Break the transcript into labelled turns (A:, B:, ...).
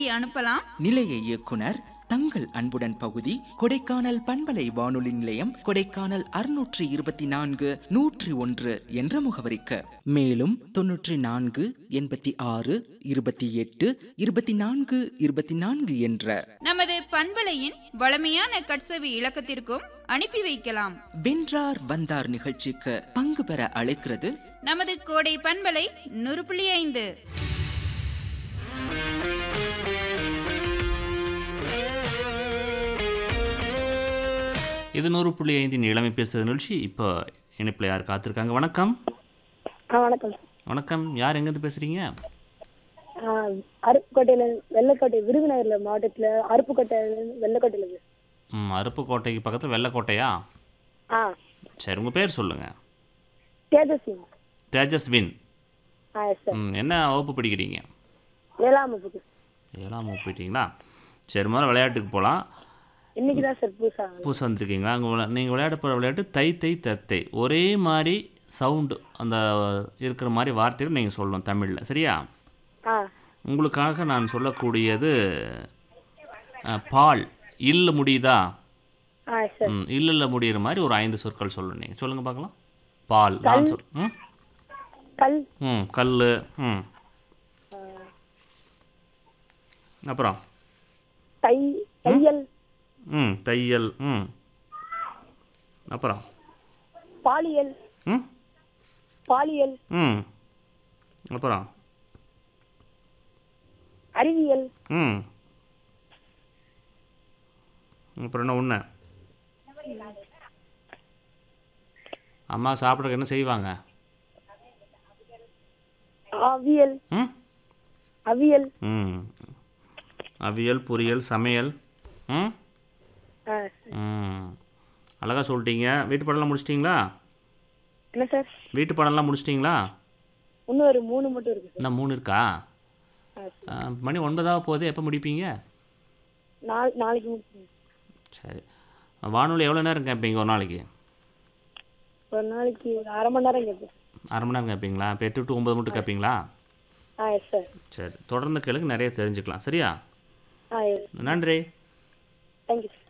A: அனுப்பலாம்
B: நிலைய இயக்குனர் தங்கள் அன்புடன் பகுதி கொடைக்கானல் பண்பலை வானொலி நிலையம் கொடைக்கானல் அறுநூற்றி இருபத்தி நான்கு நூற்றி ஒன்று என்ற முகவரிக்கு மேலும் தொன்னூற்றி நான்கு எண்பத்தி ஆறு இருபத்தி எட்டு இருபத்தி நான்கு இருபத்தி நான்கு என்ற
A: நமது பண்பலையின் வளமையான கட்சவி இலக்கத்திற்கும் அனுப்பி வைக்கலாம்
B: வென்றார் வந்தார் நிகழ்ச்சிக்கு பங்கு பெற அழைக்கிறது
A: நமது கோடை பண்பலை நூறு புள்ளி ஐந்து
C: இது நூறு புள்ளி ஐந்தின் இளமை பேசுகிற நிகழ்ச்சி இப்போ இணைப்பில் யார் காத்திருக்காங்க வணக்கம்
D: ஆ வணக்கம்
C: வணக்கம் யார் எங்கேருந்து பேசுகிறீங்க
D: ஆ, அருப்புக்கோட்டையில வெள்ளக்கோட்டை விருதுநகர்ல மாவட்டத்துல அருப்புக்கோட்டையில வெள்ளக்கோட்டையில இருக்கு.
C: ம் அருப்புக்கோட்டைக்கு பக்கத்தில் வெள்ளைக்கோட்டையா
D: ஆ
C: சரி உங்கள் பேர் சொல்லுங்கள்
D: தேஜஸ்வி
C: தேஜஸ்வின்
D: ஆ எஸ் சார்
C: ம் என்ன வகுப்பு படிக்கிறீங்க
D: ஏழாம் வகுப்பு
C: ஏழாம் வகுப்பு போயிட்டீங்களா சரி முதல்ல விளையாட்டுக்கு போகலாம்
D: இன்னைக்கு தான் சார் புதுசா
C: புதுசாக வந்திருக்கீங்களா அங்கே நீங்கள் விளையாட போகிற விளையாட்டு தை தை தத்தை ஒரே மாதிரி சவுண்டு அந்த இருக்கிற மாதிரி வார்த்தைகள் நீங்கள் சொல்லணும் தமிழில் சரியா
D: ஆ
C: உங்களுக்காக நான் சொல்லக்கூடியது அஹ், பால் இல்ல முடியுதா
D: ஆ எஸ் சார்
C: ம் இல்ல முடியிற மாதிரி ஒரு ஐந்து சொற்கள் சொல்லணும் நீங்கள் சொல்லுங்கள் பார்க்கலாம் பால் நான் சொல் ம்
D: கல்
C: ம் கல் ம் அப்புறம்
D: தை தையல்
C: ம் தையல் ம் அப்புறம்
D: பாலியல்
C: ம்
D: பாலியல்
C: ம் அப்புறம்
D: அறிவியல்
C: ம் அப்புறம் என்ன ஒன்று அம்மா சாப்பிட்றதுக்கு என்ன செய்வாங்க
D: அவியல்
C: ம்
D: அவியல்
C: ம் அவியல் பொரியல் சமையல் ம்
D: ஆ
C: ம் அழகாக சொல்லிட்டீங்க வீட்டு பாடம்லாம் முடிச்சிட்டிங்களா
D: என்ன சார்
C: வீட்டு பாடம்லாம் முடிச்சிட்டிங்களா
D: இன்னும் ஒரு மூணு மட்டும் இருக்கு சார்
C: இன்னும் மூணு இருக்கா
D: ஆ,
C: ஆ, மணி ஒன்பதாவது போகுது எப்போ முடிப்பீங்க
D: நாள் நாளைக்கு முடிச்சுங்க
C: சரி வானொலி எவ்வளோ நேரம் கேட்பீங்க ஒரு நாளைக்கு
D: ஒரு நாளைக்கு ஒரு அரை மணி நேரம் கேட்பேன்
C: அரை மணி நேரம் கேட்பீங்களா இப்போ எட்டு டு ஒம்பது மட்டும் கேட்பீங்களா
D: ஆ எஸ் சார்
C: சரி தொடர்ந்து கேளுங்க நிறைய தெரிஞ்சுக்கலாம் சரியா
D: ஆ எஸ்
C: நன்றி
D: தேங்க்யூ சார்